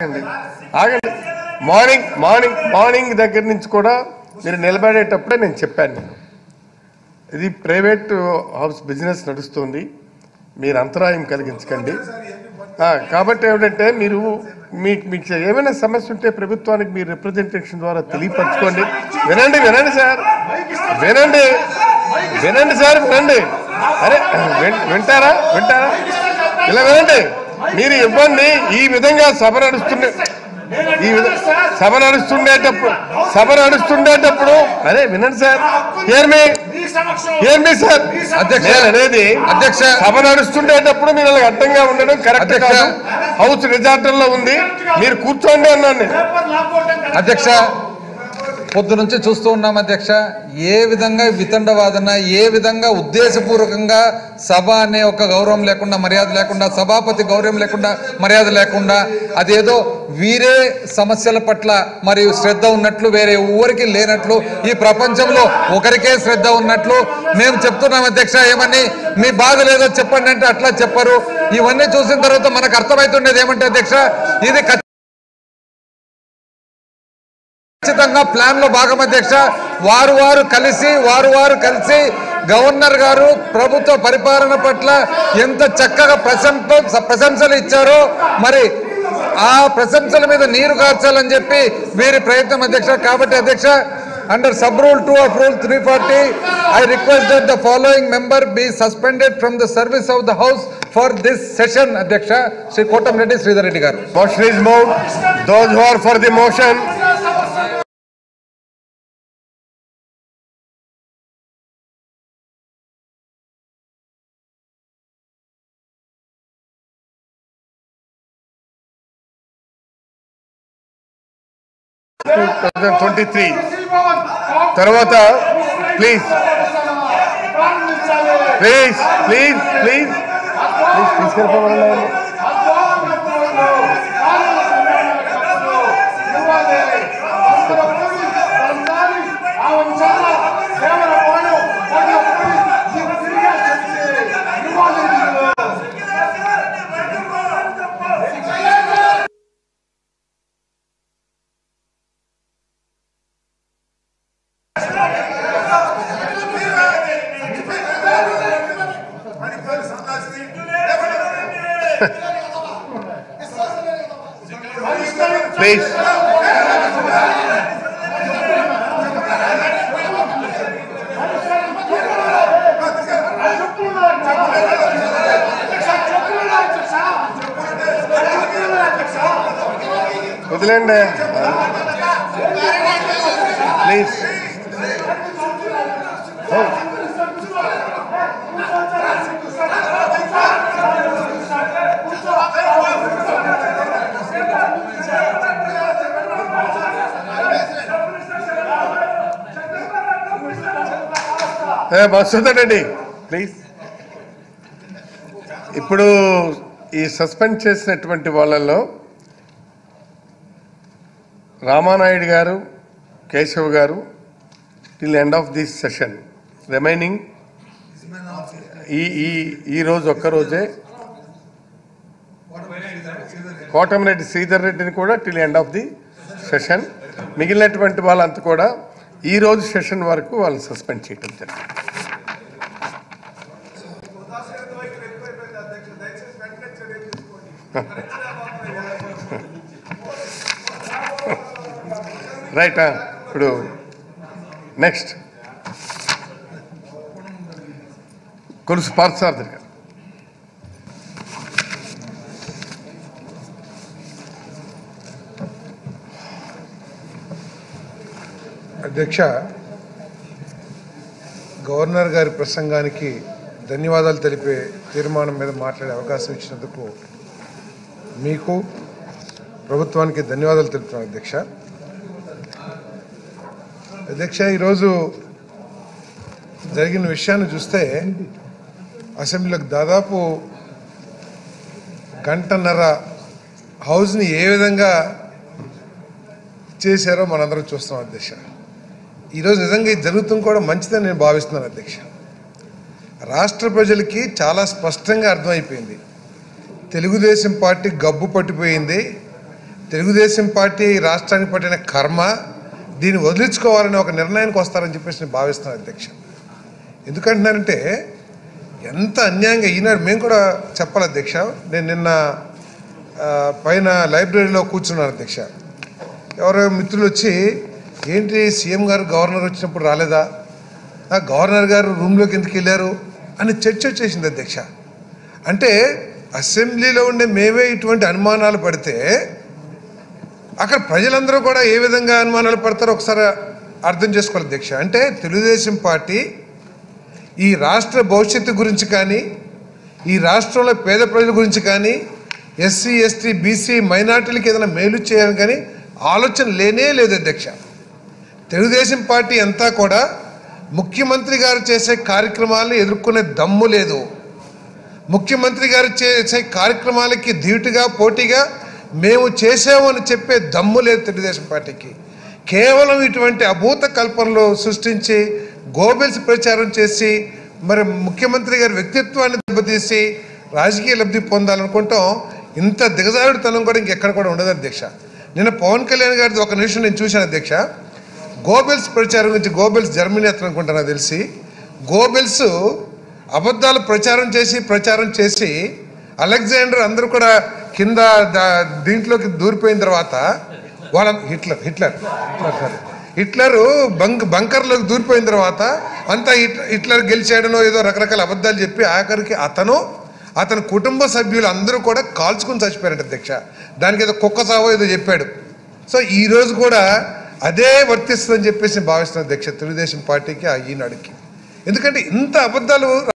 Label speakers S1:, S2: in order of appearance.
S1: ఆగండి ఆగండి morning morning morning దగ్గర నుంచి కూడా మీరు నిలబడేటప్పుడే నేను చెప్పాను నేను ఇది ప్రైవేట్ హౌస్ బిజినెస్ నడుస్తుంది మీరు అంతరాయం కలిగించకండి ఆ, కాబట్టి ఏమిటంటే మీరు మీకు మీకు ఏమైనా సమస్య ఉంటే ప్రభుత్వానికి మీరు రిప్రజెంటేషన్ ద్వారా తెలియపరచుకోండి వినండి వినండి సార్ వినండి వినండి సార్ వినండి అరే విన్- వింటారా వింటారా ఇలా వినండి మీరు ఇవ్వండి ఈ విధంగా సభ నడుస్తుండే ఈ విధ- సభ నడుస్తుండేటప్పుడు సభ నడుస్తుండేటప్పుడు అరే వినండి sir here me here me sir
S2: అధ్యక్ష.
S1: నేను అనేది
S2: అధ్యక్ష.
S1: సభ నడుస్తుండేటప్పుడు మీరు అలా అడ్డంగా ఉండడం కరెక్ట్
S2: అధ్యక్ష.
S1: కాదు హౌస్ రిజార్టర్ లో ఉంది మీరు కూర్చోండి అన్నాను నేను.
S2: అధ్యక్ష పొద్దు నుంచి చూస్తూ ఉన్నాం అధ్యక్ష ఏ విధంగా వితండవాదన ఏ విధంగా ఉద్దేశపూర్వకంగా సభ అనే ఒక గౌరవం లేకుండా మర్యాద లేకుండా సభాపతి గౌరవం లేకుండా మర్యాద లేకుండా అదేదో వీరే సమస్యల పట్ల మరియు శ్రద్ధ ఉన్నట్లు వేరే ఊరికి లేనట్లు ఈ ప్రపంచంలో ఒకరికే శ్రద్ధ ఉన్నట్లు మేము చెప్తున్నాం అధ్యక్ష ఏమని మీ బాధ లేదో చెప్పండి అంటే అట్లా చెప్పరు ఇవన్నీ చూసిన తర్వాత మనకు అర్థమవుతుండేది ఏమంటే అధ్యక్ష ఇది ఖచ్చితంగా ఖచ్చితంగా ప్లాన్ లో భాగం అధ్యక్ష వారు వారు కలిసి వారు వారు కలిసి గవర్నర్ గారు ప్రభుత్వ పరిపాలన పట్ల ఎంత చక్కగా ప్రశంస ప్రశంసలు ఇచ్చారో మరి ఆ ప్రశంసల మీద నీరు కార్చాలని చెప్పి వీరి ప్రయత్నం అధ్యక్ష కాబట్టి అధ్యక్ష under sub rule two of rule three forty I request that the following member be suspended from the service of the house for this session అధ్యక్ష శ్రీ కోటంరెడ్డి శ్రీధర్ రెడ్డి గారు
S1: Motion is moved. Those who are for the motion, twenty three తర్వాత please please please please please తీసుకెళ్ళిపోవాలి please వదిలేండి please Masudan Reddy please ఇప్పుడు ఈ suspend చేసినటువంటి వాళ్ళల్లో రామానాయుడు గారు కేశవ్ గారు till end of this session remaining ఈ ఈ ఈ రోజు ఒక్కరోజే కోటమిరెడ్డి శ్రీధర్ రెడ్డిని కూడా till end of the session మిగిలినటువంటి వాళ్ళంతా కూడా ఈ రోజు సెషన్ వరకు వాళ్ళని సస్పెండ్ చేయడం జరిగింది రైట్ ఇప్పుడు నెక్స్ట్ కొలుసు పార్థసారథి గారు
S3: అధ్యక్ష గవర్నర్ గారి ప్రసంగానికి ధన్యవాదాలు తెలిపే తీర్మానం మీద మాట్లాడే అవకాశం ఇచ్చినందుకు మీకు ప్రభుత్వానికి ధన్యవాదాలు తెలుపుతున్నాను అధ్యక్ష అధ్యక్ష ఈరోజు జరిగిన విషయాన్ని చూస్తే అసెంబ్లీలోకి దాదాపు గంటన్నర హౌస్ని ఏ విధంగా చేశారో మనందరం చూస్తున్నాం అధ్యక్ష ఈరోజు నిజంగా ఇది జరుగుతుంది కూడా మంచిదని నేను భావిస్తున్నాను అధ్యక్ష రాష్ట్ర ప్రజలకి చాలా స్పష్టంగా అర్థమైపోయింది తెలుగుదేశం పార్టీ గబ్బు పట్టిపోయింది తెలుగుదేశం పార్టీ ఈ రాష్ట్రానికి పట్టిన కర్మ దీన్ని వదిలించుకోవాలని ఒక నిర్ణయానికి వస్తారని చెప్పేసి నేను భావిస్తున్నాను అధ్యక్ష ఎందుకంటున్నానంటే ఎంత అన్యాయంగా ఈనాడు మేము కూడా చెప్పాలి అధ్యక్ష నేను నిన్న ఆ, పైన లైబ్రరీలో కూర్చున్నాను అధ్యక్ష ఎవరో మిత్రులు వచ్చి ఏంటి సీఎం గారు గవర్నర్ వచ్చినప్పుడు రాలేదా ఆ గవర్నర్ గారు రూమ్లోకి ఎందుకు వెళ్ళారు అని చర్చ వచ్చేసింది అధ్యక్ష అంటే అసెంబ్లీలో ఉండే మేమే ఇటువంటి అనుమానాలు పడితే అక్కడ ప్రజలందరూ కూడా ఏ విధంగా అనుమానాలు పడతారో ఒకసారి అర్థం చేసుకోవాలి అధ్యక్ష అంటే తెలుగుదేశం పార్టీ ఈ రాష్ట్ర భవిష్యత్తు గురించి కానీ ఈ రాష్ట్రంలో పేద ప్రజల గురించి కానీ ఎస్సీ ఎస్టీ బీసీ మైనార్టీలకి ఏదైనా మేలు చేయాలని కానీ ఆలోచన లేనే లేదు అధ్యక్ష తెలుగుదేశం పార్టీ అంతా కూడా ముఖ్యమంత్రి గారు చేసే కార్యక్రమాలను ఎదుర్కొనే దమ్ము లేదు ముఖ్యమంత్రి గారు చేసే కార్యక్రమాలకి ధీటుగా పోటీగా మేము చేసామని చెప్పే దమ్ము లేదు తెలుగుదేశం పార్టీకి కేవలం ఇటువంటి అభూత కల్పనలు సృష్టించి గోబెల్స్ ప్రచారం చేసి మరి ముఖ్యమంత్రి గారి వ్యక్తిత్వాన్ని దెబ్బతీసి రాజకీయ లబ్ధి పొందాలనుకుంటాం ఇంత దిగజారుడుతనం కూడా ఇంకెక్కడ కూడా ఉండదు అధ్యక్ష నిన్న పవన్ కళ్యాణ్ గారిది ఒక నిమిషం నేను చూశాను అధ్యక్ష గోబెల్స్ ప్రచారం గురించి గోబెల్స్ జర్మనీ అతను అనుకుంటా నాకు తెలిసి గోబెల్స్ అబద్ధాలు ప్రచారం చేసి ప్రచారం చేసి అలెగ్జాండర్ అందరూ కూడా కింద దా- దీంట్లోకి దూరిపోయిన తర్వాత వాళ్ళ Hitler Hitler Hitler sorry Hitler bunk బంకర్లోకి దూరిపోయిన తర్వాత అంతా హిట్ హిట్లర్ గెలిచాడనో ఏదో రకరకాల అబద్ధాలు చెప్పి ఆఖరికి అతను అతని కుటుంబ సభ్యులు అందరూ కూడా కాల్చుకుని చచ్చిపోయారంట అధ్యక్ష దానికి ఏదో కుక్క సావో ఏదో చెప్పాడు సో ఈ రోజు కూడా అదే వర్తిస్తుందని చెప్పేసి నేను భావిస్తున్నాను అధ్యక్ష తెలుగుదేశం పార్టీకి ఆ ఈనాడుకి ఎందుకంటే ఇంత అబద్ధాలు